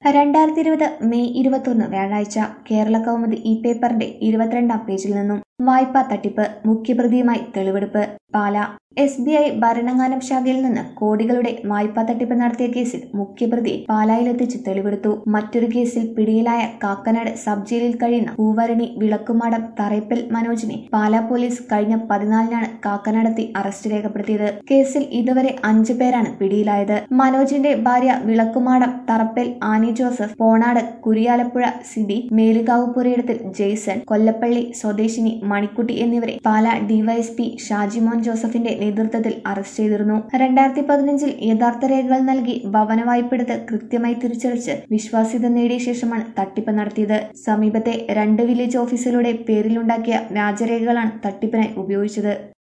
രണ്ടായിരത്തി ഇരുപത് മെയ് ഇരുപത്തൊന്ന് വ്യാഴാഴ്ച കേരള കൗമുദി ഈ പേപ്പറിന്റെ ഇരുപത്തിരണ്ടാം പേജിൽ നിന്നും വായ്പാ തട്ടിപ്പ് മുഖ്യപ്രതിയുമായി തെളിവെടുപ്പ് Pala S B I Bharananganam ശാഖയിൽ നിന്ന് കോടികളുടെ വായ്പാ തട്ടിപ്പ് നടത്തിയ കേസിൽ മുഖ്യപ്രതിയെ പാലായിലെത്തിച്ച് തെളിവെടുത്തു മറ്റൊരു കേസിൽ പിടിയിലായ കാക്കനാട് സബ് ജയിലിൽ കഴിയുന്ന പൂവരണി വിളക്കുമാടം തറയ്ക്കൽ മനോജിനെ പാലാ പോലീസ് കഴിഞ്ഞ പതിനാലിനാണ് കാക്കനാടെത്തി അറസ്റ്റ് രേഖപ്പെടുത്തിയത് കേസിൽ ഇതുവരെ അഞ്ചു പേരാണ് പിടിയിലായത് മനോജിന്റെ ഭാര്യ വിളക്കുമാടം തറപ്പൽ ആനി ജോസഫ് പോണാട് കുരിയാലപ്പുഴ സിബി മേലുകാവ് പുരയിടത്തിൽ ജെയ്സൺ കൊല്ലപ്പള്ളി സ്വദേശിനി മണിക്കുട്ടി എന്നിവരെ പാലാ ഡിവൈഎസ്പി ഷാജിമോൻ ജോസഫിന്റെ നേതൃത്വത്തിൽ അറസ്റ്റ് ചെയ്തിരുന്നു രണ്ടായിരത്തി പതിനഞ്ചിൽ യഥാർത്ഥ രേഖകൾ നൽകി ഭവന വായ്പെടുത്ത് കൃത്യമായി തിരിച്ചടച്ച് വിശ്വാസ്യത നേടിയ ശേഷമാണ് തട്ടിപ്പ് നടത്തിയത് സമീപത്തെ രണ്ട് വില്ലേജ് ഓഫീസിലൂടെ പേരിലുണ്ടാക്കിയ വ്യാജരേഖകളാണ് തട്ടിപ്പിനായി ഉപയോഗിച്ചത്